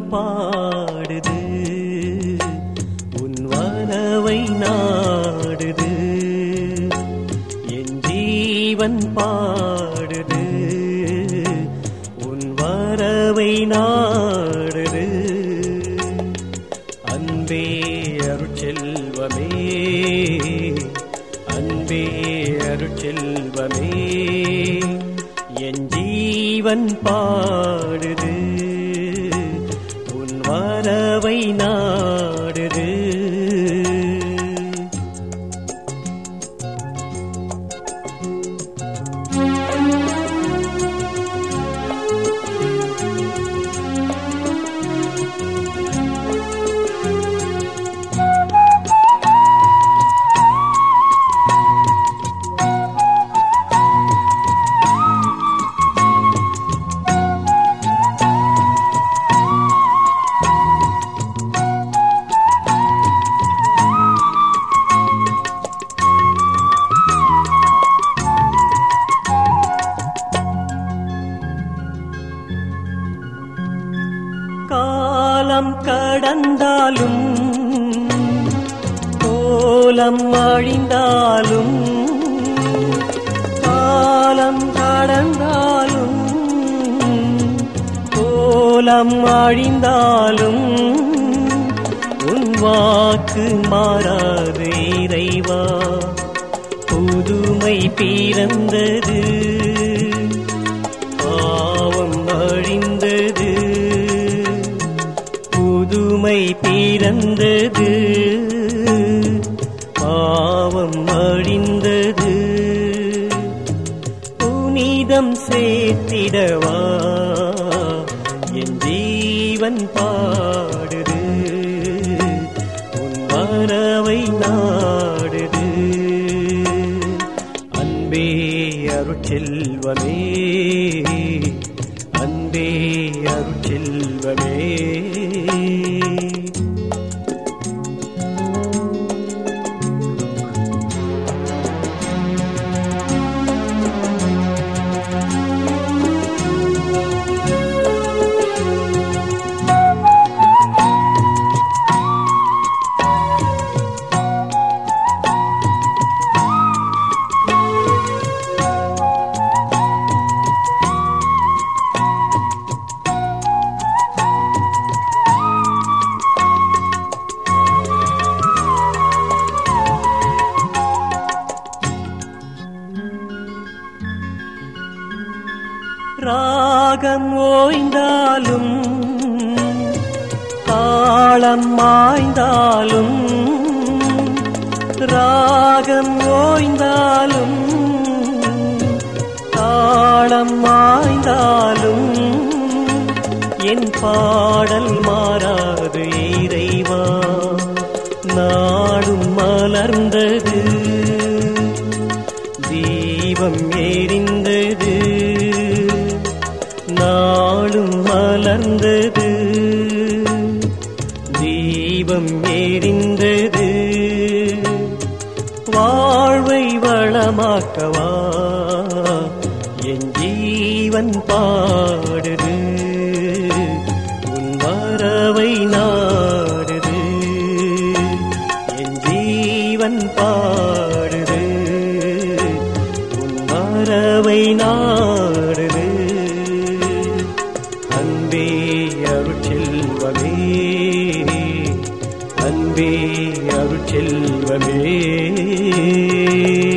பாடுது உன் வரவை நாடுது என் ஜீவன் பாடுது உன் வரவை நாடுது அன்பே அருட்செல்வமே அன்பே அருட்செல்வமே என் ஜீவன் பாடுது உன் வரவை நாடுது காலம் கடந்தாலும் கோலம் அழிந்தாலும் காலம் கடந்தாலும் கோலம் அழிந்தாலும் உன் வாக்கு மாறாது இறைவா புதுமை பிறந்தது பாவம் அழிந்தது புதுமை பிறந்தது பாவம் அழிந்தது புனிதம் சேர்த்திடவா என் ஜீவன் பாடுது உன் வரவை நாடுது அன்பே அருட்செல்வமே அன்பே அருட்செல்வமே ராகம் ஓய்ந்தாலும் தாளம் மாய்ந்தாலும் ராகம் ஓய்ந்தாலும் தாளம் மாய்ந்தாலும் என் பாடல் மாறாது இறைவா நாடும் மலர்ந்தது தீபம் எரிந்தது நாளும் மலர்ந்தது தீபம் எரிந்தது வாழ்வை வளமாக்கவா என் ஜீவன் பாடுது உன் வரவை நாடுது என் ஜீவன் பாடுது உன் வரவை நாடுது அன்பே அருட்செல்வமே அன்பே அருட்செல்வமே